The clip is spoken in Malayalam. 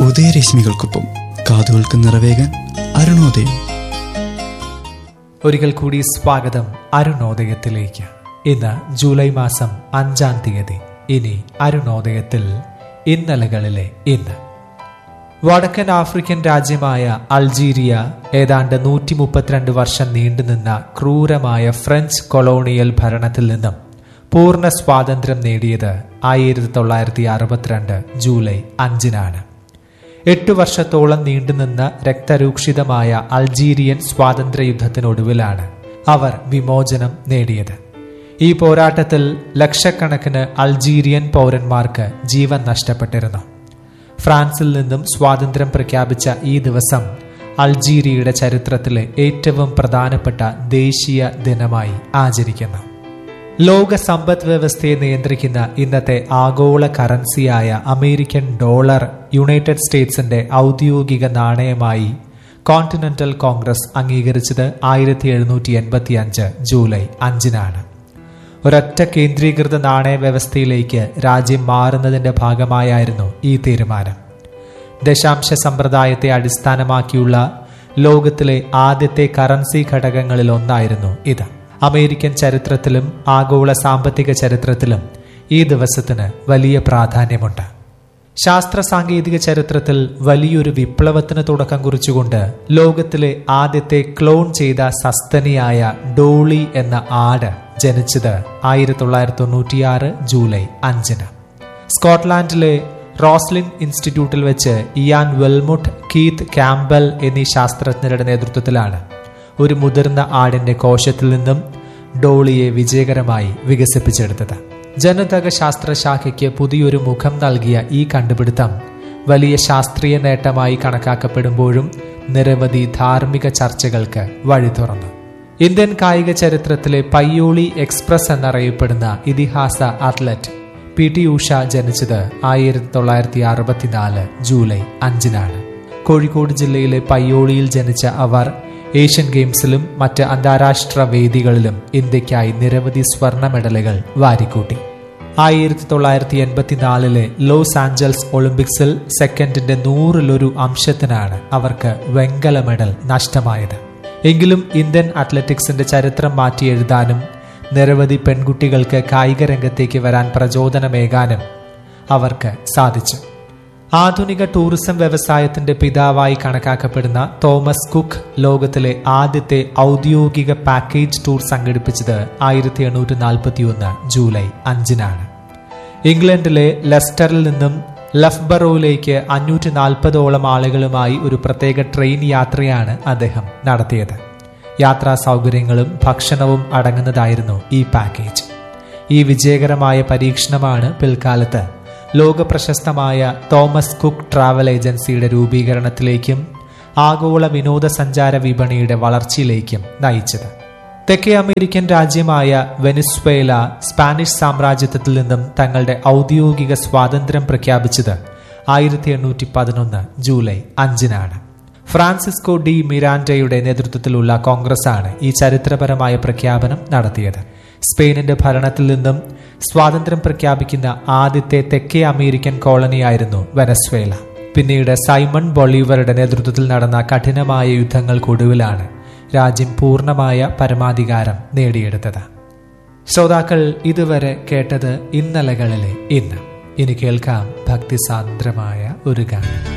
ഉദയരശ്മികൾക്കൊപ്പം കാതുകൾക്ക് നിറവേകാൻ അരുണോദയം ഒരിക്കൽ കൂടി സ്വാഗതം അരുണോദയത്തിലേക്ക് ഇന്ന് ജൂലൈ മാസം അഞ്ചാം തീയതി ഇനി അരുണോദയത്തിൽ ഇന്നലകളിലെ ഇന്ന് വടക്കൻ ആഫ്രിക്കൻ രാജ്യമായ അൾജീരിയ ഏതാണ്ട് നൂറ്റി മുപ്പത്തിരണ്ട് വർഷം നീണ്ടുനിന്ന ക്രൂരമായ ഫ്രഞ്ച് കൊളോണിയൽ ഭരണത്തിൽ നിന്നും പൂർണ്ണ സ്വാതന്ത്ര്യം നേടിയത് ആയിരത്തി തൊള്ളായിരത്തി അറുപത്തിരണ്ട് ജൂലൈ അഞ്ചിനാണ് എട്ടു വർഷത്തോളം നീണ്ടുനിന്ന രക്തരൂക്ഷിതമായ അൾജീരിയൻ സ്വാതന്ത്ര്യ യുദ്ധത്തിനൊടുവിലാണ് അവർ വിമോചനം നേടിയത് ഈ പോരാട്ടത്തിൽ ലക്ഷക്കണക്കിന് അൾജീരിയൻ പൗരന്മാർക്ക് ജീവൻ നഷ്ടപ്പെട്ടിരുന്നു ഫ്രാൻസിൽ നിന്നും സ്വാതന്ത്ര്യം പ്രഖ്യാപിച്ച ഈ ദിവസം അൾജീരിയയുടെ ചരിത്രത്തിലെ ഏറ്റവും പ്രധാനപ്പെട്ട ദേശീയ ദിനമായി ആചരിക്കുന്നു ലോക സമ്പദ് വ്യവസ്ഥയെ നിയന്ത്രിക്കുന്ന ഇന്നത്തെ ആഗോള കറൻസിയായ അമേരിക്കൻ ഡോളർ യുണൈറ്റഡ് സ്റ്റേറ്റ്സിന്റെ ഔദ്യോഗിക നാണയമായി കോണ്ടിനെന്റൽ കോൺഗ്രസ് അംഗീകരിച്ചത് ആയിരത്തി എഴുന്നൂറ്റി എൺപത്തി അഞ്ച് ജൂലൈ അഞ്ചിനാണ് ഒരൊറ്റ കേന്ദ്രീകൃത നാണയ വ്യവസ്ഥയിലേക്ക് രാജ്യം മാറുന്നതിന്റെ ഭാഗമായായിരുന്നു ഈ തീരുമാനം ദശാംശ സമ്പ്രദായത്തെ അടിസ്ഥാനമാക്കിയുള്ള ലോകത്തിലെ ആദ്യത്തെ കറൻസി ഘടകങ്ങളിൽ ഒന്നായിരുന്നു ഇത് അമേരിക്കൻ ചരിത്രത്തിലും ആഗോള സാമ്പത്തിക ചരിത്രത്തിലും ഈ ദിവസത്തിന് വലിയ പ്രാധാന്യമുണ്ട് ശാസ്ത്ര സാങ്കേതിക ചരിത്രത്തിൽ വലിയൊരു വിപ്ലവത്തിന് തുടക്കം കുറിച്ചുകൊണ്ട് ലോകത്തിലെ ആദ്യത്തെ ക്ലോൺ ചെയ്ത സസ്തനിയായ ഡോളി എന്ന ആട് ജനിച്ചത് ആയിരത്തി തൊള്ളായിരത്തി തൊണ്ണൂറ്റിയാറ് ജൂലൈ അഞ്ചിന് സ്കോട്ട്ലാൻഡിലെ റോസ്ലിൻ ഇൻസ്റ്റിറ്റ്യൂട്ടിൽ വെച്ച് ഇയാൻ വെൽമുട്ട് കീത്ത് ക്യാമ്പൽ എന്നീ ശാസ്ത്രജ്ഞരുടെ നേതൃത്വത്തിലാണ് ഒരു മുതിർന്ന ആടിന്റെ കോശത്തിൽ നിന്നും ഡോളിയെ വിജയകരമായി വികസിപ്പിച്ചെടുത്തത് ജനതക ശാസ്ത്രശാഖയ്ക്ക് പുതിയൊരു മുഖം നൽകിയ ഈ കണ്ടുപിടുത്തം വലിയ ശാസ്ത്രീയ നേട്ടമായി കണക്കാക്കപ്പെടുമ്പോഴും നിരവധി ധാർമ്മിക ചർച്ചകൾക്ക് വഴി തുറന്നു ഇന്ത്യൻ കായിക ചരിത്രത്തിലെ പയ്യോളി എക്സ്പ്രസ് എന്നറിയപ്പെടുന്ന ഇതിഹാസ അത്ലറ്റ് പി ടി ഉഷ ജനിച്ചത് ആയിരത്തി തൊള്ളായിരത്തി അറുപത്തിനാല് ജൂലൈ അഞ്ചിനാണ് കോഴിക്കോട് ജില്ലയിലെ പയ്യോളിയിൽ ജനിച്ച അവർ ഏഷ്യൻ ഗെയിംസിലും മറ്റ് അന്താരാഷ്ട്ര വേദികളിലും ഇന്ത്യക്കായി നിരവധി സ്വർണ്ണ മെഡലുകൾ വാരിക്കൂട്ടി ആയിരത്തി തൊള്ളായിരത്തി എൺപത്തിനാലിലെ ലോസ് ആഞ്ചൽസ് ഒളിമ്പിക്സിൽ സെക്കൻഡിന്റെ നൂറിലൊരു അംശത്തിനാണ് അവർക്ക് വെങ്കല മെഡൽ നഷ്ടമായത് എങ്കിലും ഇന്ത്യൻ അത്ലറ്റിക്സിന്റെ ചരിത്രം മാറ്റി എഴുതാനും നിരവധി പെൺകുട്ടികൾക്ക് കായിക രംഗത്തേക്ക് വരാൻ പ്രചോദനമേകാനും അവർക്ക് സാധിച്ചു ആധുനിക ടൂറിസം വ്യവസായത്തിന്റെ പിതാവായി കണക്കാക്കപ്പെടുന്ന തോമസ് കുക്ക് ലോകത്തിലെ ആദ്യത്തെ ഔദ്യോഗിക പാക്കേജ് ടൂർ സംഘടിപ്പിച്ചത് ആയിരത്തി എണ്ണൂറ്റി നാൽപ്പത്തി ഒന്ന് ജൂലൈ അഞ്ചിനാണ് ഇംഗ്ലണ്ടിലെ ലെസ്റ്ററിൽ നിന്നും ലഫ്ബറോയിലേക്ക് അഞ്ഞൂറ്റി നാൽപ്പതോളം ആളുകളുമായി ഒരു പ്രത്യേക ട്രെയിൻ യാത്രയാണ് അദ്ദേഹം നടത്തിയത് യാത്രാ സൗകര്യങ്ങളും ഭക്ഷണവും അടങ്ങുന്നതായിരുന്നു ഈ പാക്കേജ് ഈ വിജയകരമായ പരീക്ഷണമാണ് പിൽക്കാലത്ത് ലോകപ്രശസ്തമായ തോമസ് കുക്ക് ട്രാവൽ ഏജൻസിയുടെ രൂപീകരണത്തിലേക്കും ആഗോള വിനോദസഞ്ചാര വിപണിയുടെ വളർച്ചയിലേക്കും നയിച്ചത് തെക്കേ അമേരിക്കൻ രാജ്യമായ വെനിസ്വേല സ്പാനിഷ് സാമ്രാജ്യത്വത്തിൽ നിന്നും തങ്ങളുടെ ഔദ്യോഗിക സ്വാതന്ത്ര്യം പ്രഖ്യാപിച്ചത് ആയിരത്തി എണ്ണൂറ്റി പതിനൊന്ന് ജൂലൈ അഞ്ചിനാണ് ഫ്രാൻസിസ്കോ ഡി മിരാൻഡയുടെ നേതൃത്വത്തിലുള്ള കോൺഗ്രസാണ് ഈ ചരിത്രപരമായ പ്രഖ്യാപനം നടത്തിയത് സ്പെയിനിന്റെ ഭരണത്തിൽ നിന്നും സ്വാതന്ത്ര്യം പ്രഖ്യാപിക്കുന്ന ആദ്യത്തെ തെക്കേ അമേരിക്കൻ കോളനിയായിരുന്നു വെനസ്വേല പിന്നീട് സൈമൺ ബൊളീവറുടെ നേതൃത്വത്തിൽ നടന്ന കഠിനമായ യുദ്ധങ്ങൾക്കൊടുവിലാണ് രാജ്യം പൂർണ്ണമായ പരമാധികാരം നേടിയെടുത്തത് ശ്രോതാക്കൾ ഇതുവരെ കേട്ടത് ഇന്നലകളിലെ ഇന്ന് ഇനി കേൾക്കാം ഭക്തിസാന്ദ്രമായ ഒരു ഗാനം